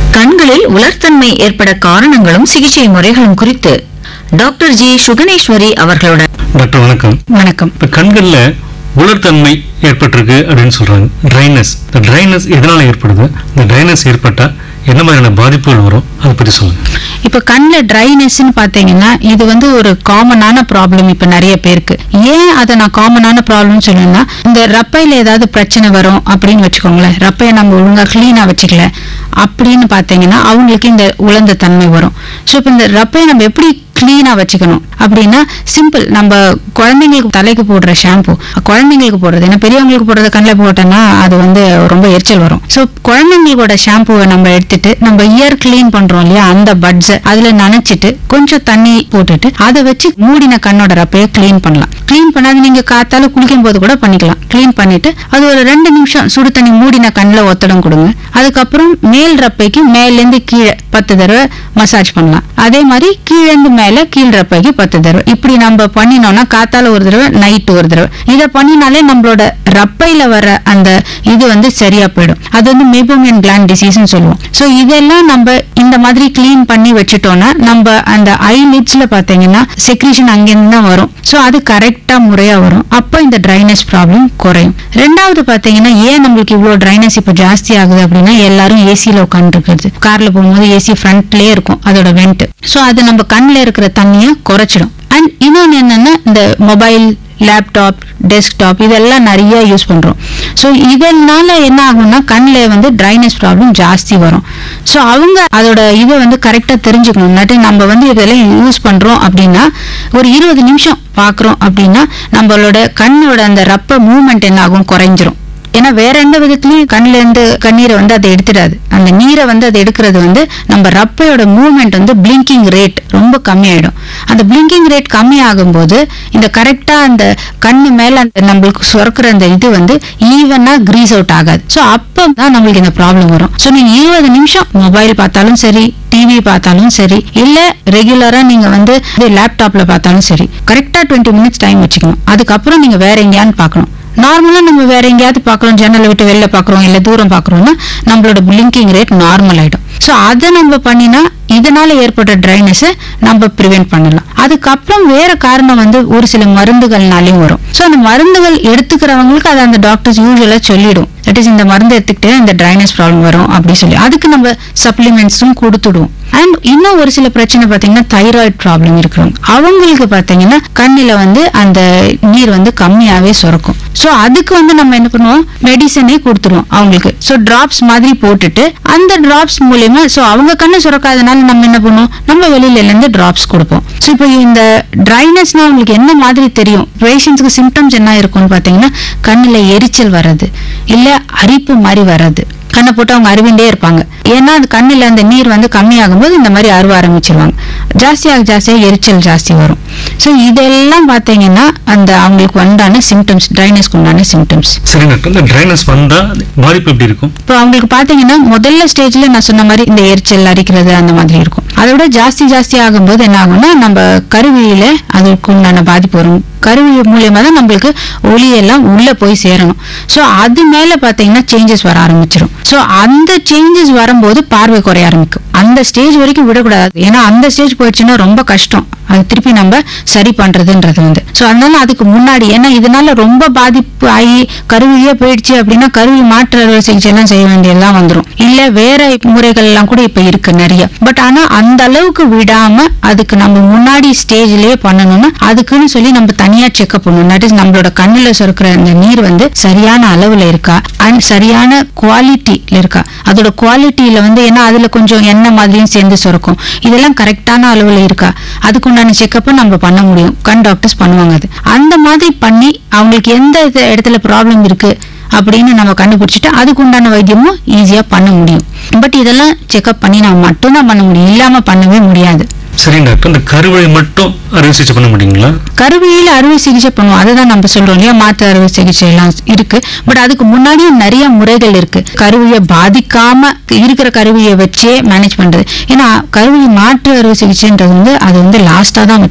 கண்களில் உலர்த்தன்மை ஏற்பட காரணங்களும் சிகிச்சை முறைகளும் குறித்து டாக்டர் ஜி சுகனேஸ்வரி அவர்களோட டாக்டர் வணக்கம் வணக்கம் இப்ப கண்கள்ல உலர்த்தன்மை ஏற்பட்டிருக்கு அப்படின்னு சொல்றாங்க ட்ரைனஸ் இந்த ட்ரைனஸ் எதனால ஏற்படுது இந்த ட்ரைனஸ் ஏற்பட்டா என்ன மாதிரியான பாதிப்புகள் வரும் அதை பத்தி சொல்லுங்க இப்ப கண்ணில் ட்ரைனஸ்ன்னு பாத்தீங்கன்னா இது வந்து ஒரு காமனான ப்ராப்ளம் இப்ப நிறைய பேருக்கு ஏன் அதை நான் காமனான ப்ராப்ளம் சொல்லணும்னா இந்த ரப்பையில ஏதாவது பிரச்சனை வரும் அப்படின்னு வச்சுக்கோங்களேன் ரப்பையை நம்ம ஒழுங்கா கிளீனா வச்சுக்கல அப்படின்னு பாத்தீங்கன்னா அவங்களுக்கு இந்த உலர்ந்த தன்மை வரும் ஸோ இப்போ இந்த ரப்பையை நம்ம எப்படி கிளீனா வச்சுக்கணும் அப்படின்னா சிம்பிள் நம்ம குழந்தைங்களுக்கு தலைக்கு போடுற ஷாம்பு குழந்தைங்களுக்கு போடுறது ஏன்னா பெரியவங்களுக்கு போடுறது கண்ணில் போட்டோம்னா அது வந்து ரொம்ப எரிச்சல் வரும் ஸோ குழந்தைங்களோட ஷாம்புவை நம்ம எடுத்துட்டு நம்ம இயர் க்ளீன் பண்றோம் இல்லையா அந்த பட்ஸை அதுல நனைச்சிட்டு கொஞ்சம் தண்ணி போட்டுட்டு அதை வச்சு மூடின கண்ணோட ரப்பையை க்ளீன் பண்ணலாம் க்ளீன் பண்ணாது நீங்க காத்தால குளிக்கும் போது கூட பண்ணிக்கலாம் க்ளீன் பண்ணிட்டு அது ஒரு ரெண்டு நிமிஷம் சுடு தண்ணி மூடின கண்ணில் ஒத்தடம் கொடுங்க அதுக்கப்புறம் மேல் ரப்பைக்கு மேலேருந்து கீழே பத்து தடவை மசாஜ் பண்ணலாம் அதே மாதிரி கீழேந்து மேல கீழ் ரப்பைக்கு பத்து தடவை இப்படி நம்ம பண்ணினோம்னா காத்தால ஒரு தடவை நைட்டு ஒரு தடவை இதை பண்ணினாலே நம்மளோட ரப்பையில வர அந்த இது வந்து சரியா போயிடும் அது வந்து மெபோமியன் கிளாண்ட் டிசீஸ்னு சொல்லுவோம் ஸோ இதெல்லாம் நம்ம இந்த மாதிரி க்ளீன் பண்ணி வச்சுட்டோம்னா நம்ம அந்த ஐ லிட்ஸ்ல பாத்தீங்கன்னா செக்ரீஷன் அங்கிருந்து தான் வரும் ஸோ அது கரெக்டா முறையா வரும் அப்போ இந்த ட்ரைனஸ் ப்ராப்ளம் குறையும் ரெண்டாவது பாத்தீங்கன்னா ஏன் நம்மளுக்கு இவ்வளோ ட்ரைனஸ் இப்போ ஜாஸ்தி ஆகுது அப்படின்னா எல்லாரும் ஏசியில் உட்காந்துருக்கிறது கார்ல போகும்போது ஏசி ஃப்ரண்ட்லயே இருக்கும் அதோட வெண்ட் ஸோ அது நம்ம கண்ணில் இருக்கிற தண்ணியை குறைச்சிடும் அண்ட் இன்னொன்று என்னன்னா இந்த மொபைல் லேப்டாப் டெஸ்க்டாப் இதெல்லாம் நிறைய யூஸ் பண்றோம் ஸோ இதனால என்ன ஆகும்னா கண்ணில் வந்து ட்ரைனஸ் ப்ராப்ளம் ஜாஸ்தி வரும் ஸோ அவங்க அதோட இதை வந்து கரெக்டாக தெரிஞ்சுக்கணும் இல்லாட்டி நம்ம வந்து இதெல்லாம் யூஸ் பண்றோம் அப்படின்னா ஒரு இருபது நிமிஷம் பார்க்குறோம் அப்படின்னா நம்மளோட கண்ணோட அந்த ரப்ப மூவ்மெண்ட் என்ன ஆகும் குறைஞ்சிரும் ஏன்னா வேற எந்த விதத்துலயும் கண்ணுல இருந்து கண்ணீரை வந்து அதை எடுத்துடாது அந்த நீரை வந்து அதை எடுக்கிறது வந்து நம்ம ரப்பையோட மூவ்மெண்ட் வந்து பிளிங்கிங் ரேட் ரொம்ப கம்மியாயிடும் அந்த பிளிங்கிங் ரேட் கம்மி ஆகும்போது இந்த கரெக்டா அந்த கண்ணு மேல அந்த நம்மளுக்கு சுரக்கிற அந்த இது வந்து ஈவனா கிரீஸ் அவுட் ஆகாது ஸோ அப்போ தான் நம்மளுக்கு இந்த ப்ராப்ளம் வரும் ஸோ நீங்க இருபது நிமிஷம் மொபைல் பார்த்தாலும் சரி டிவி பார்த்தாலும் சரி இல்ல ரெகுலரா நீங்க வந்து லேப்டாப்ல பார்த்தாலும் சரி கரெக்டா டுவெண்ட்டி மினிட்ஸ் டைம் வச்சுக்கணும் அதுக்கப்புறம் நீங்க வேற எங்கேயான்னு பார்க்கணும் நார்மலா நம்ம வேற எங்கேயாவது பார்க்குறோம் ஜன்னலை விட்டு வெளில பார்க்குறோம் இல்ல தூரம் பார்க்குறோம்னா நம்மளோட பிளிங்கிங் ரேட் நார்மல் ஆயிடும் ஸோ அதை நம்ம பண்ணினா இதனால ஏற்பட்ட ட்ரைனஸை நம்ம ப்ரிவென்ட் பண்ணலாம் அதுக்கப்புறம் வேற காரணம் வந்து ஒரு சில மருந்துகள்னாலையும் வரும் ஸோ அந்த மருந்துகள் எடுத்துக்கிறவங்களுக்கு அதை அந்த டாக்டர்ஸ் யூஸ்வலாக சொல்லிடும் தட் இஸ் இந்த மருந்து எடுத்துக்கிட்டே இந்த ட்ரைனஸ் ப்ராப்ளம் வரும் அப்படி சொல்லி அதுக்கு நம்ம சப்ளிமெண்ட்ஸும் கொடுத்துடுவோம் அண்ட் இன்னும் ஒரு சில பிரச்சனை பார்த்தீங்கன்னா தைராய்டு ப்ராப்ளம் இருக்கிறவங்க அவங்களுக்கு பார்த்தீங்கன்னா கண்ணில் வந்து அந்த நீர் வந்து கம்மியாகவே சுரக்கும் ஸோ அதுக்கு வந்து நம்ம என்ன பண்ணுவோம் மெடிசனே கொடுத்துருவோம் அவங்களுக்கு ஸோ டிராப்ஸ் மாதிரி போட்டுட்டு அந்த டிராப்ஸ் மூலியமா ஸோ அவங்க கண்ணு சுரக்காதனால நம்ம என்ன பண்ணுவோம் நம்ம வெளியில இருந்து டிராப்ஸ் கொடுப்போம் ஸோ இப்போ இந்த ட்ரைனஸ்னா அவங்களுக்கு என்ன மாதிரி தெரியும் பேஷண்ட்ஸ்க்கு சிம்டம்ஸ் என்ன இருக்கும்னு பார்த்தீங்கன்னா கண்ணில் எரிச்சல் வர்றது இல்லை அரிப்பு மாதிரி வர்றது கண்ணை போட்டு அவங்க அருவிண்டே இருப்பாங்க ஏன்னா அது கண்ணில் அந்த நீர் வந்து கம்மியாகும்போது இந்த மாதிரி அருவ ஆரம்பிச்சிருவாங்க ஜாஸ்தியாக ஜாஸ்தியாக எரிச்சல் ஜாஸ்தி வரும் ஸோ இதெல்லாம் பார்த்தீங்கன்னா அந்த அவங்களுக்கு உண்டான சிம்டம்ஸ் ட்ரைனஸ்க்கு உண்டான சிம்டம்ஸ் சரி டாக்டர் இந்த ட்ரைனஸ் வந்தா பாதிப்பு எப்படி இருக்கும் இப்போ அவங்களுக்கு பாத்தீங்கன்னா முதல்ல ஸ்டேஜ்ல நான் சொன்ன மாதிரி இந்த எரிச்சல் அரிக்கிறது அந்த மாதிரி இருக்கும் அதை விட ஜாஸ்தி ஜாஸ்தி ஆகும்போது என்ன ஆகும்னா நம்ம கருவியில அதுக்கு உண்டான பாதிப்பு வரும் கருவி மூலியமா தான் நம்மளுக்கு ஒளியெல்லாம் உள்ள போய் சேரணும் ஸோ அது மேல பாத்தீங்கன்னா சேஞ்சஸ் வர ஆரம்பிச்சிடும் ஸோ அந்த சேஞ்சஸ் வரும்போது பார்வை குறைய ஆரம்பிக்கும் அந்த ஸ்டேஜ் வரைக்கும் விடக்கூடாது ஏன்னா அந்த ஸ்டேஜ் போயிடுச்சுன்னா ரொம்ப கஷ்டம் அது திருப்பி நம்ம சரி பண்றதுன்றது வந்து ஸோ அதனால அதுக்கு முன்னாடி ஏன்னா இதனால ரொம்ப பாதிப்பு ஆகி கருவியே போயிடுச்சு அப்படின்னா கருவி மாற்று அறுவை சிகிச்சை எல்லாம் செய்ய வேண்டியதெல்லாம் வந்துடும் இல்ல வேற முறைகள் எல்லாம் கூட இப்ப இருக்கு நிறைய பட் ஆனா அந்த அளவுக்கு விடாம அதுக்கு நம்ம முன்னாடி ஸ்டேஜ்லயே பண்ணணும்னா அதுக்குன்னு சொல்லி நம்ம தனியா செக்அப் பண்ணணும் தட் இஸ் நம்மளோட கண்ணுல சுரக்கிற அந்த நீர் வந்து சரியான அளவுல இருக்கா அண்ட் சரியான குவாலிட்டியில இருக்கா அதோட குவாலிட்டியில வந்து ஏன்னா அதுல கொஞ்சம் எண்ணெய் மாதிரியும் சேர்ந்து சுரக்கும் இதெல்லாம் கரெக்டான அளவுல இருக்கா அதுக்குண்டான செக்கப்பை நம்ம பண்ண முடியும் கண் டாக்டர்ஸ் பண்ணுவாங்க அது அந்த மாதிரி பண்ணி அவங்களுக்கு எந்த இது இடத்துல ப்ராப்ளம் இருக்கு அப்படின்னு நம்ம கண்டுபிடிச்சிட்டு அதுக்கு உண்டான வைத்தியமும் ஈஸியா பண்ண முடியும் பட் இதெல்லாம் செக்அப் பண்ணி நம்ம மட்டும்தான் பண்ண முடியும் இல்லாம பண்ணவே முடியாது சரி டாக்டர் இந்த கருவறை மட்டும் அறுவை சிகிச்சை பண்ண முடியுங்களா கருவியில அறுவை சிகிச்சை பண்ணுவோம் அதுதான் நம்ம சொல்றோம் இல்லையா மாற்று அறுவை சிகிச்சை எல்லாம் இருக்கு பட் அதுக்கு முன்னாடியும் நிறைய முறைகள் இருக்கு கருவியை பாதிக்காம இருக்கிற கருவியை வச்சே மேனேஜ் பண்றது ஏன்னா கருவியை மாற்று அறுவை சிகிச்சைன்றது வந்து அது வந்து லாஸ்டா தான் வச்சுக்கணும்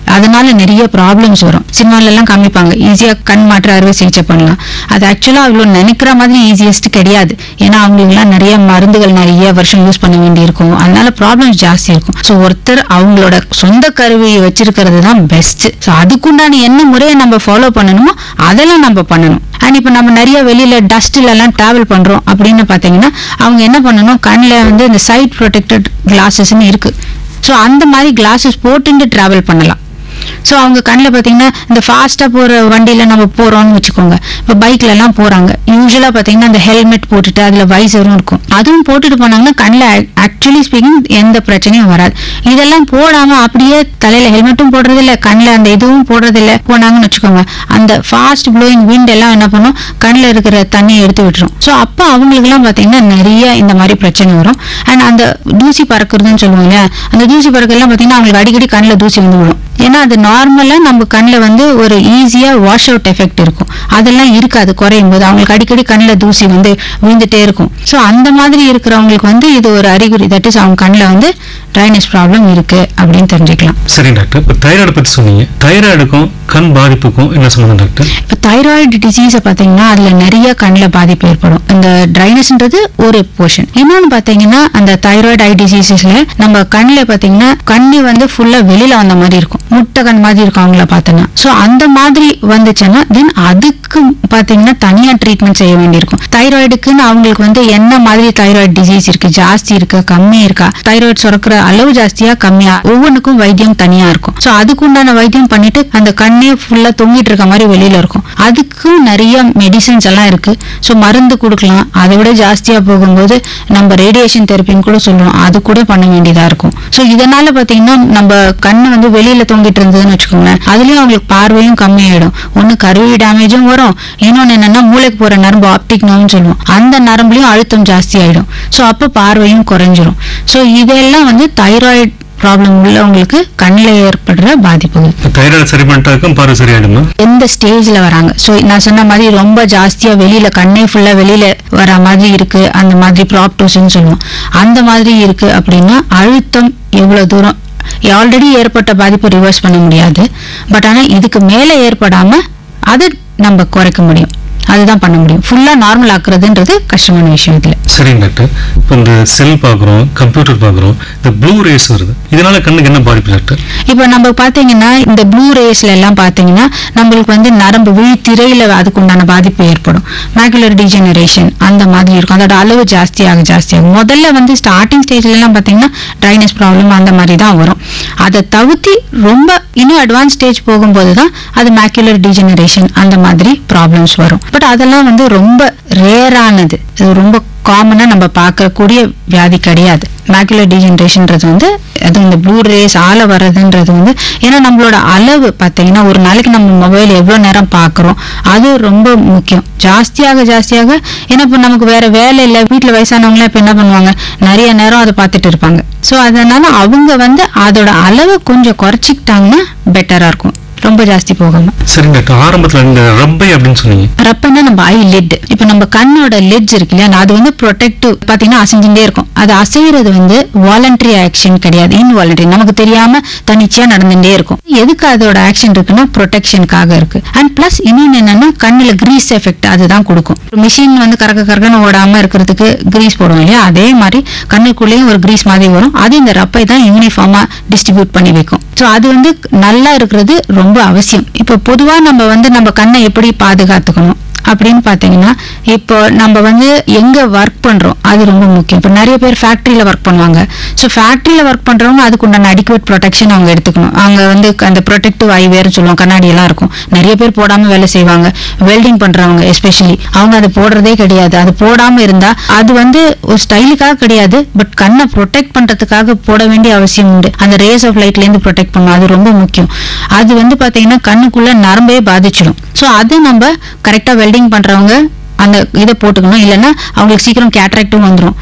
அதனால நிறைய ப்ராப்ளம்ஸ் வரும் சினிமால எல்லாம் காமிப்பாங்க ஈஸியா கண் மாற்று அறுவை சிகிச்சை பண்ணலாம் அது ஆக்சுவலா அவ்வளோ நினைக்கிற மாதிரி ஈஸியஸ்ட் கிடையாது ஏன்னா அவங்களுக்குலாம் நிறைய மருந்துகள் நிறைய வருஷம் யூஸ் பண்ண வேண்டியிருக்கும் அதனால ப்ராப்ளம்ஸ் ஜாஸ்தி இருக்கும் ஸோ ஒருத்தர் அவங்களோட சொந்த கருவியை வச்சிருக்கிறது தான் பெஸ்ட் ஸோ அதுக்குண்டான என்ன முறையை நம்ம ஃபாலோ பண்ணணுமோ அதெல்லாம் நம்ம பண்ணணும் அண்ட் இப்போ நம்ம நிறைய வெளியில டஸ்ட்ல எல்லாம் டிராவல் பண்றோம் அப்படின்னு பார்த்தீங்கன்னா அவங்க என்ன பண்ணணும் கண்ணில் வந்து இந்த சைட் ப்ரொடெக்டட் கிளாஸஸ்ன்னு இருக்கு ஸோ அந்த மாதிரி கிளாஸஸ் போட்டுட்டு டிராவல் பண்ணலாம் ஸோ அவங்க கண்ணில் பார்த்தீங்கன்னா இந்த ஃபாஸ்ட்டாக போகிற வண்டியில் நம்ம போகிறோம்னு வச்சுக்கோங்க இப்போ பைக்ல எல்லாம் போகிறாங்க யூஸ்வலாக பார்த்தீங்கன்னா அந்த ஹெல்மெட் போட்டுட்டு அதில் வைசரும் இருக்கும் அதுவும் போட்டுட்டு போனாங்கன்னா கண்ணில் ஆக்சுவலி ஸ்பீக்கிங் எந்த பிரச்சனையும் வராது இதெல்லாம் போடாமல் அப்படியே தலையில் ஹெல்மெட்டும் போடுறதில்ல கண்ணில் அந்த இதுவும் போடுறதில்ல போனாங்கன்னு வச்சுக்கோங்க அந்த ஃபாஸ்ட் ப்ளோயிங் விண்ட் எல்லாம் என்ன பண்ணும் கண்ணில் இருக்கிற தண்ணியை எடுத்து விட்டுரும் ஸோ அப்போ அவங்களுக்குலாம் பார்த்தீங்கன்னா நிறைய இந்த மாதிரி பிரச்சனை வரும் அண்ட் அந்த தூசி பறக்குறதுன்னு சொல்லுவாங்க இல்லையா அந்த தூசி பறக்கலாம் பார்த்தீங்கன்னா அவங்களுக்கு அடிக்கடி கண்ணில் தூசி வந்து விடும் ஏன்னா அது நார்மலாக நம்ம கண்ணில் வந்து ஒரு ஈஸியாக வாஷ் அவுட் எஃபெக்ட் இருக்கும் அதெல்லாம் இருக்காது குறையும் போது அவங்களுக்கு அடிக்கடி கண்ணில் தூசி வந்து விழுந்துட்டே இருக்கும் ஸோ அந்த மாதிரி இருக்கிறவங்களுக்கு வந்து இது ஒரு அறிகுறி தட் இஸ் அவங்க கண்ணில் வந்து ட்ரைனஸ் ப்ராப்ளம் இருக்கு அப்படின்னு தெரிஞ்சுக்கலாம் சரி டாக்டர் இப்போ தைராய்டு பற்றி சொன்னீங்க தைராய்டுக்கும் கண் பாதிப்புக்கும் என்ன சம்மந்தம் டாக்டர் இப்போ தைராய்டு டிசீஸை பார்த்தீங்கன்னா அதில் நிறைய கண்ணில் பாதிப்பு ஏற்படும் இந்த ட்ரைனஸ்ன்றது ஒரு போர்ஷன் இன்னொன்று பார்த்தீங்கன்னா அந்த தைராய்டு ஐ டிசீசஸில் நம்ம கண்ணில் பார்த்தீங்கன்னா கண்ணி வந்து ஃபுல்லாக வெளியில் வந்த மாதிரி இருக்கும் முட்டை கண் மாதிரி இருக்கும் அவங்கள பார்த்தோன்னா ஸோ அந்த மாதிரி வந்துச்சுன்னா தென் அதுக்கு பார்த்தீங்கன்னா தனியாக ட்ரீட்மெண்ட் செய்ய வேண்டியிருக்கும் தைராய்டுக்குன்னு அவங்களுக்கு வந்து என்ன மாதிரி தைராய்டு டிசீஸ் இருக்கு ஜாஸ்தி இருக்கா கம்மி இருக்கா தைராய்டு சுரக்கிற அளவு ஜாஸ்தியா கம்மியா ஒவ்வொன்றுக்கும் வைத்தியம் தனியா இருக்கும் ஸோ அதுக்குண்டான வைத்தியம் பண்ணிட்டு அந்த கண்ணே ஃபுல்லா தொங்கிட்டு இருக்க மாதிரி வெளியில இருக்கும் அதுக்கும் நிறைய மெடிசின்ஸ் எல்லாம் இருக்கு ஸோ மருந்து கொடுக்கலாம் அதை விட ஜாஸ்தியா போகும்போது நம்ம ரேடியேஷன் தெரப்பின்னு கூட சொல்லுவோம் அது கூட பண்ண வேண்டியதா இருக்கும் ஸோ இதனால பாத்தீங்கன்னா நம்ம கண்ணு வந்து வெளியில தொங்கிட்டு இருந்ததுன்னு வச்சுக்கோங்களேன் அதுலயும் அவங்களுக்கு பார்வையும் கம்மியாயிடும் ஒண்ணு கருவி டேமேஜும் வரும் இன்னொன்னு என்னன்னா மூளைக்கு போற நரம்பு ஆப்டிக் நர்வ்னு சொல்லுவோம் அந்த நரம்புலயும் அழுத்தம் ஜாஸ்தி ஆயிடும் ஸோ அப்போ பார்வையும் குறைஞ்சிரும் ஸோ இதெல்லாம் வந்து தைராய்டு ப்ராப்ளம் உள்ளவங்களுக்கு கண்ணில் ஏற்படுற பாதிப்புகள் இப்போ தைராய்டு சரி பண்ணிட்டாக்கும் பார்வை சரியாயிடுமா எந்த ஸ்டேஜ்ல வராங்க ஸோ நான் சொன்ன மாதிரி ரொம்ப ஜாஸ்தியா வெளியில கண்ணே ஃபுல்லா வெளியில வர மாதிரி இருக்கு அந்த மாதிரி ப்ராப்டோஸ்ன்னு சொல்லுவோம் அந்த மாதிரி இருக்கு அப்படின்னா அழுத்தம் எவ்வளவு தூரம் ஆல்ரெடி ஏற்பட்ட பாதிப்பு ரிவர்ஸ் பண்ண முடியாது பட் ஆனா இதுக்கு மேல ஏற்படாம அதை நம்ம குறைக்க முடியும் அதுதான் பண்ண முடியும் ஃபுல்லா நார்மல் ஆக்குறதுன்றது கஷ்டமான விஷயம் இதுல சரிங்க டாக்டர் இப்போ இந்த செல் பார்க்குறோம் கம்ப்யூட்டர் பார்க்குறோம் இந்த ப்ளூ ரேஸ் வருது இதனால கண்ணுக்கு என்ன பாதிப்பு டாக்டர் இப்போ நம்ம பார்த்தீங்கன்னா இந்த ப்ளூ ரேஸ்ல எல்லாம் பார்த்தீங்கன்னா நம்மளுக்கு வந்து நரம்பு விழித்திரையில அதுக்கு உண்டான பாதிப்பு ஏற்படும் மேகுலர் டிஜெனரேஷன் அந்த மாதிரி இருக்கும் அதோட அளவு ஜாஸ்தியாக ஜாஸ்தியாகும் முதல்ல வந்து ஸ்டார்டிங் ஸ்டேஜ்ல எல்லாம் பார்த்தீங்கன்னா ட்ரைனஸ் ப்ராப்ளம் அந்த மாதிரி தான் வரும் அதை தவிர்த்து ரொம்ப இன்னும் அட்வான்ஸ் ஸ்டேஜ் போகும்போது தான் அது மேக்குலர் டிஜெனரேஷன் அந்த மாதிரி ப்ராப்ளம்ஸ் வரும் பட் அதெல்லாம் வந்து ரொம்ப ரேரானது அது ரொம்ப காமனாக நம்ம பார்க்கக்கூடிய வியாதி கிடையாது மேக்குலர் டீஜென்ரேஷன்ன்றது வந்து அது இந்த ப்ளூ ரேஸ் ஆள வர்றதுன்றது வந்து ஏன்னா நம்மளோட அளவு பார்த்தீங்கன்னா ஒரு நாளைக்கு நம்ம மொபைல் எவ்வளோ நேரம் பார்க்குறோம் அது ரொம்ப முக்கியம் ஜாஸ்தியாக ஜாஸ்தியாக ஏன்னா இப்போ நமக்கு வேற வேலை இல்லை வீட்டில் வயசானவங்களாம் இப்போ என்ன பண்ணுவாங்க நிறைய நேரம் அதை பார்த்துட்டு இருப்பாங்க ஸோ அதனால அவங்க வந்து அதோட அளவை கொஞ்சம் குறைச்சிக்கிட்டாங்கன்னா பெட்டராக இருக்கும் ரொம்ப ஜாஸ்தி போகாம சரிங்க டாக்டர் ஆரம்பத்தில் இந்த ரப்பை அப்படின்னு சொன்னீங்க ரப்பன்னா நம்ம ஐ லிட் இப்போ நம்ம கண்ணோட லிட்ஸ் இருக்கு இல்லையா அது வந்து ப்ரொடெக்டிவ் பார்த்தீங்கன்னா அசைஞ்சுட்டே இருக்கும் அது அசைகிறது வந்து வாலண்டரி ஆக்ஷன் கிடையாது இன்வாலண்டரி நமக்கு தெரியாம தனிச்சையா நடந்துட்டே இருக்கும் எதுக்கு அதோட ஆக்ஷன் இருக்குன்னா ப்ரொடெக்ஷனுக்காக இருக்கு அண்ட் பிளஸ் இன்னொன்னு என்னன்னா கண்ணுல கிரீஸ் எஃபெக்ட் அதுதான் கொடுக்கும் மிஷின் வந்து கறக்க கறக்கன்னு ஓடாம இருக்கிறதுக்கு கிரீஸ் போடுவோம் இல்லையா அதே மாதிரி கண்ணுக்குள்ளேயும் ஒரு கிரீஸ் மாதிரி வரும் அது இந்த ரப்பை தான் யூனிஃபார்மா டிஸ்ட்ரிபியூட் பண்ணி வைக்கும் ஸோ அது வந்து நல்லா இருக்கிறது ரொம்ப அவசியம் இப்போ பொதுவா நம்ம வந்து நம்ம கண்ணை எப்படி பாதுகாத்துக்கணும் அப்படின்னு பார்த்தீங்கன்னா இப்போ நம்ம வந்து எங்க ஒர்க் பண்றோம் அது ரொம்ப முக்கியம் இப்போ நிறைய பேர் ஃபேக்ட்ரியில ஒர்க் பண்ணுவாங்க ஸோ ஃபேக்ட்ரியில ஒர்க் பண்றவங்க அதுக்கு உண்டான அடிக்குவேட் ப்ரொடெக்ஷன் அவங்க எடுத்துக்கணும் அவங்க வந்து அந்த ப்ரொடெக்டிவ் ஐவேர்னு சொல்லுவோம் கண்ணாடி எல்லாம் இருக்கும் நிறைய பேர் போடாம வேலை செய்வாங்க வெல்டிங் பண்றவங்க எஸ்பெஷலி அவங்க அதை போடுறதே கிடையாது அது போடாம இருந்தா அது வந்து ஒரு ஸ்டைலுக்காக கிடையாது பட் கண்ணை ப்ரொடெக்ட் பண்றதுக்காக போட வேண்டிய அவசியம் உண்டு அந்த ரேஸ் ஆஃப் லைட்ல இருந்து ப்ரொடெக்ட் பண்ணணும் அது ரொம்ப முக்கியம் அது வந்து பாத்தீங்கன்னா கண்ணுக்குள்ள நரம்பே பாதிச்சிடும் ஸோ அது நம்ம கரெக்டா வெல்டிங் பண்றவங்க அந்த இதை போட்டுக்கணும் இல்லைன்னா அவங்களுக்கு சீக்கிரம் கேட்ராக்டும் வந்துடும்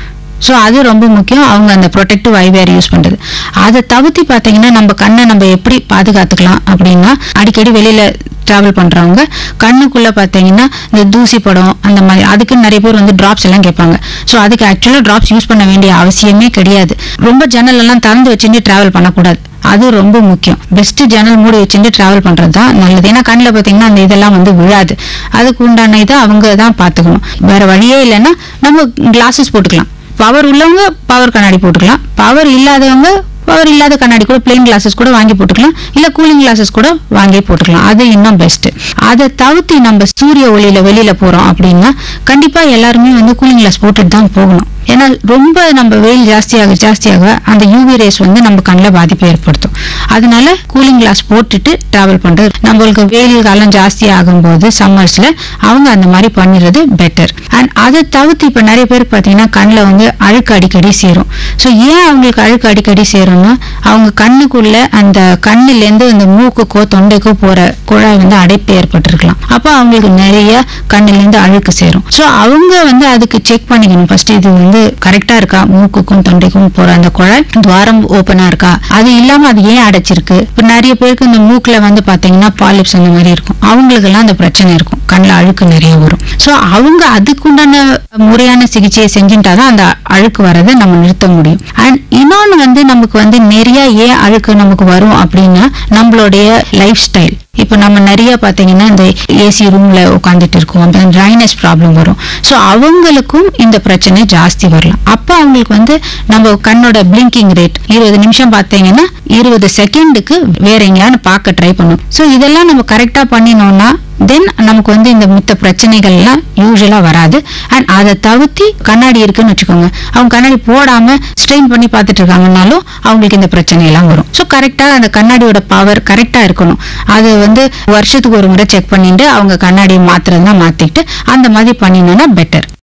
ஸோ அது ரொம்ப முக்கியம் அவங்க அந்த ப்ரொடெக்டிவ் ஐவேர் யூஸ் பண்றது அதை தவிர்த்து பார்த்தீங்கன்னா நம்ம கண்ணை நம்ம எப்படி பாதுகாத்துக்கலாம் அப்படின்னா அடிக்கடி வெளியில டிராவல் பண்றவங்க கண்ணுக்குள்ள பார்த்தீங்கன்னா இந்த தூசி படம் அந்த மாதிரி அதுக்கு நிறைய பேர் வந்து டிராப்ஸ் எல்லாம் கேட்பாங்க ஸோ அதுக்கு ஆக்சுவலாக டிராப்ஸ் யூஸ் பண்ண வேண்டிய அவசியமே கிடையாது ரொம்ப ஜன்னல் எல்லாம் திறந்து வச்சுட்டு டிராவல் பண்ணக்கூடாது அது ரொம்ப முக்கியம் பெஸ்ட் ஜன்னல் மூடி வச்சுட்டு டிராவல் பண்றது தான் நல்லது ஏன்னா கண்ணில் பார்த்தீங்கன்னா அந்த இதெல்லாம் வந்து விழாது அதுக்கு உண்டான இதை அவங்க தான் பார்த்துக்கணும் வேற வழியே இல்லைன்னா நம்ம கிளாஸஸ் போட்டுக்கலாம் பவர் உள்ளவங்க பவர் கண்ணாடி போட்டுக்கலாம் பவர் இல்லாதவங்க பவர் இல்லாத கண்ணாடி கூட பிளெயின் கிளாஸஸ் கூட வாங்கி போட்டுக்கலாம் இல்ல கூலிங் கிளாஸஸ் கூட வாங்கி போட்டுக்கலாம் அது இன்னும் பெஸ்ட் அதை தவிர்த்து நம்ம சூரிய ஒளியில வெளியில போறோம் அப்படின்னா கண்டிப்பா எல்லாருமே வந்து கூலிங் கிளாஸ் போட்டுட்டு தான் போகணும் ஏன்னா ரொம்ப நம்ம வெயில் ஜாஸ்தியாக ஜாஸ்தியாக அந்த யூவி ரேஸ் வந்து நம்ம கண்ணில் பாதிப்பை ஏற்படுத்தும் அதனால கூலிங் கிளாஸ் போட்டுட்டு டிராவல் பண்றது நம்மளுக்கு வெயில் காலம் ஜாஸ்தி ஆகும்போது சம்மர்ஸ்ல அவங்க அந்த மாதிரி பண்ணிடுறது பெட்டர் அண்ட் அதை தவிர்த்து இப்போ நிறைய பேருக்கு பார்த்தீங்கன்னா கண்ணில் வந்து அழுக்கு அடிக்கடி சேரும் ஸோ ஏன் அவங்களுக்கு அழுக்கு அடிக்கடி சேரும்னா அவங்க கண்ணுக்குள்ள அந்த கண்ணுலேருந்து அந்த மூக்குக்கோ தொண்டைக்கோ போற குழாய் வந்து அடைப்பு ஏற்பட்டிருக்கலாம் அப்போ அவங்களுக்கு நிறைய கண்ணுலேருந்து அழுக்கு சேரும் ஸோ அவங்க வந்து அதுக்கு செக் பண்ணிக்கணும் ஃபர்ஸ்ட் இது வந்து கரெக்டா இருக்கா மூக்குக்கும் தொண்டைக்கும் போற அந்த குழாய் துவாரம் ஓப்பனா இருக்கா அது இல்லாம அது ஏன் அடைச்சிருக்கு இப்போ நிறைய பேருக்கு இந்த மூக்குல வந்து பாத்தீங்கன்னா பாலிப்ஸ் அந்த மாதிரி இருக்கும் அவங்களுக்கெல்லாம் அந்த பிரச்சனை இருக்கும் கண்ணில் அழுக்கு நிறைய வரும் ஸோ அவங்க அதுக்குண்டான முறையான சிகிச்சையை செஞ்சுட்டாதான் அந்த அழுக்கு வரதை நம்ம நிறுத்த முடியும் அண்ட் இன்னொன்று வந்து நமக்கு வந்து நிறைய ஏன் அழுக்கு நமக்கு வரும் அப்படின்னா நம்மளுடைய லைஃப் ஸ்டைல் இப்போ நம்ம நிறைய பார்த்தீங்கன்னா இந்த ஏசி ரூம்ல உட்காந்துட்டு இருக்கோம் அந்த ட்ரைனஸ் ப்ராப்ளம் வரும் ஸோ அவங்களுக்கும் இந்த பிரச்சனை ஜாஸ்தி வரலாம் அப்போ அவங்களுக்கு வந்து நம்ம கண்ணோட பிளிங்கிங் ரேட் இருபது நிமிஷம் பார்த்தீங்கன்னா இருபது செகண்டுக்கு வேற எங்கேயாவது பார்க்க ட்ரை பண்ணும் ஸோ இதெல்லாம் நம்ம கரெக்டாக பண்ணினோம்னா தென் நமக்கு வந்து இந்த மித்த பிரச்சனைகள்லாம் யூஸ்வலா வராது அண்ட் அதை தவிர்த்து கண்ணாடி இருக்குன்னு வச்சுக்கோங்க அவங்க கண்ணாடி போடாம ஸ்ட்ரெயின் பண்ணி பார்த்துட்டு இருக்காங்கனாலும் அவங்களுக்கு இந்த பிரச்சனை எல்லாம் வரும் ஸோ கரெக்டா அந்த கண்ணாடியோட பவர் கரெக்டா இருக்கணும் அது வந்து வருஷத்துக்கு ஒரு முறை செக் பண்ணிட்டு அவங்க கண்ணாடியை மாத்துறதுனா மாத்திட்டு அந்த மாதிரி பண்ணினோம்னா பெட்டர்